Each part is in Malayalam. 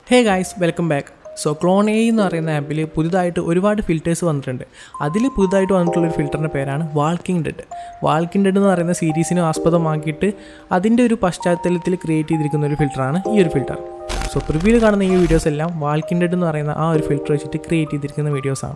hey guys welcome back so clone A എന്ന് പറയുന്ന ആപ്പിൽ പുതുതായിട്ട് ഒരുപാട് ഫിൽറ്റേഴ്സ് വന്നിട്ടുണ്ട് അതിൽ പുതുതായിട്ട് വന്നിട്ടുള്ളൊരു ഫിൽറ്ററിൻ്റെ പേരാണ് വാൾക്കിംഗ് ഡെഡ് വാൾക്കിംഗ് ഡെഡ് എന്ന് പറയുന്ന സീരീസിനെ ആസ്പദമാക്കിയിട്ട് അതിൻ്റെ ഒരു പശ്ചാത്തലത്തിൽ ക്രിയേറ്റ് ചെയ്തിരിക്കുന്ന ഒരു ഫിൽറ്ററാണ് ഈ ഒരു ഫിൽറ്റർ സോ പ്രിവ്യൂവിൽ കാണുന്ന ഈ വീഡിയോസ് എല്ലാം വാൾക്കിംഗ് ഡെഡ് എന്ന് പറയുന്ന ആ ഒരു ഫിൽറ്റർ വെച്ചിട്ട് ക്രിയേറ്റ് ചെയ്തിരിക്കുന്ന വീഡിയോസാണ്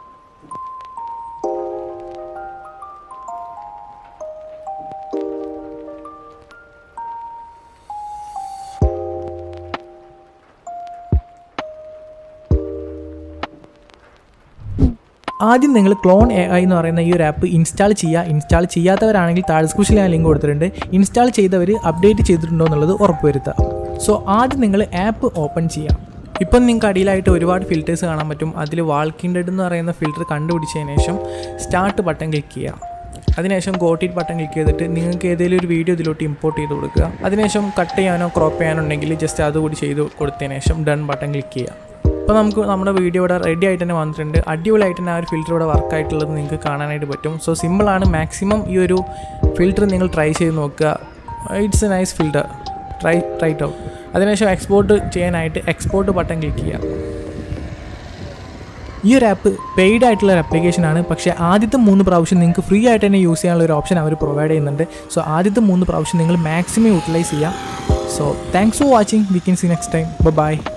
ആദ്യം നിങ്ങൾ ക്ലോൺ എ ഐ എന്ന് പറയുന്ന ഈ ഒരു ആപ്പ് ഇൻസ്റ്റാൾ ചെയ്യുക ഇൻസ്റ്റാൾ ചെയ്യാത്തവരാണെങ്കിൽ താഴെ ഡിസ്ക്രിപ്ഷനിൽ ഞാൻ ലിങ്ക് കൊടുത്തിട്ടുണ്ട് ഇൻസ്റ്റാൾ ചെയ്തവർ അപ്ഡേറ്റ് ചെയ്തിട്ടുണ്ടോ എന്നുള്ളത് ഉറപ്പുവരുത്തുക സോ ആദ്യം നിങ്ങൾ ആപ്പ് ഓപ്പൺ ചെയ്യാം ഇപ്പം നിങ്ങൾക്ക് അടിയിലായിട്ട് ഒരുപാട് ഫിൽറ്റേഴ്സ് കാണാൻ പറ്റും അതിൽ വാൾക്കിംഗ് ഡെഡ് എന്ന് പറയുന്ന ഫിൽറ്റർ കണ്ടുപിടിച്ചതിന് ശേഷം സ്റ്റാർട്ട് ബട്ടൺ ക്ലിക്ക് ചെയ്യുക അതിനുശേഷം ഗോട്ടിറ്റ് ബട്ടൺ ക്ലിക്ക് ചെയ്തിട്ട് നിങ്ങൾക്ക് ഏതെങ്കിലും ഒരു വീഡിയോ ഇതിലോട്ട് ഇമ്പോർട്ട് ചെയ്ത് കൊടുക്കുക അതിനുശേഷം കട്ട് ചെയ്യാനോ ക്രോപ്പ് ചെയ്യാനോ ഉണ്ടെങ്കിൽ ജസ്റ്റ് അതുകൂടി ചെയ്ത് കൊടുത്തതിന് ശേഷം ഡൺ ബട്ടൺ ക്ലിക്ക് ചെയ്യുക ഇപ്പോൾ നമുക്ക് നമ്മുടെ വീഡിയോ ഇവിടെ റെഡി ആയിട്ട് തന്നെ വന്നിട്ടുണ്ട് അടിപൊളിയായിട്ട് തന്നെ ആ ഒരു ഫിൽറ്റർ ഇവിടെ വർക്ക് ആയിട്ടുള്ളത് നിങ്ങൾക്ക് കാണാനായിട്ട് പറ്റും സോ സിമ്പിളാണ് മാക്സിമം ഈ ഒരു ഫിൽറ്റർ നിങ്ങൾ ട്രൈ ചെയ്ത് നോക്കുക it's a nice filter try try out അതിനുശേഷം എക്സ്പോർട്ട് ചെയ്യാനായിട്ട് എക്സ്പോർട്ട് ബട്ടൺ ക്ലിക്ക് ചെയ്യുക ഈ ഒരു ആപ്പ് പെയ്ഡ് ആയിട്ടുള്ള ഒരു ആപ്ലിക്കേഷൻ ആണ് പക്ഷേ ആദ്യത്തെ മൂന്ന് പ്രാവശ്യം നിങ്ങൾക്ക് ഫ്രീ ആയിട്ട് തന്നെ യൂസ് ചെയ്യാനുള്ള ഒരു ഓപ്ഷൻ അവർ പ്രൊവൈഡ് ചെയ്യുന്നുണ്ട് സോ ആദ്യത്തെ മൂന്ന് പ്രാവശ്യം നിങ്ങൾ മാക്സിമം യൂട്ടിലൈസ് ചെയ്യാം so thanks for watching we can see next time by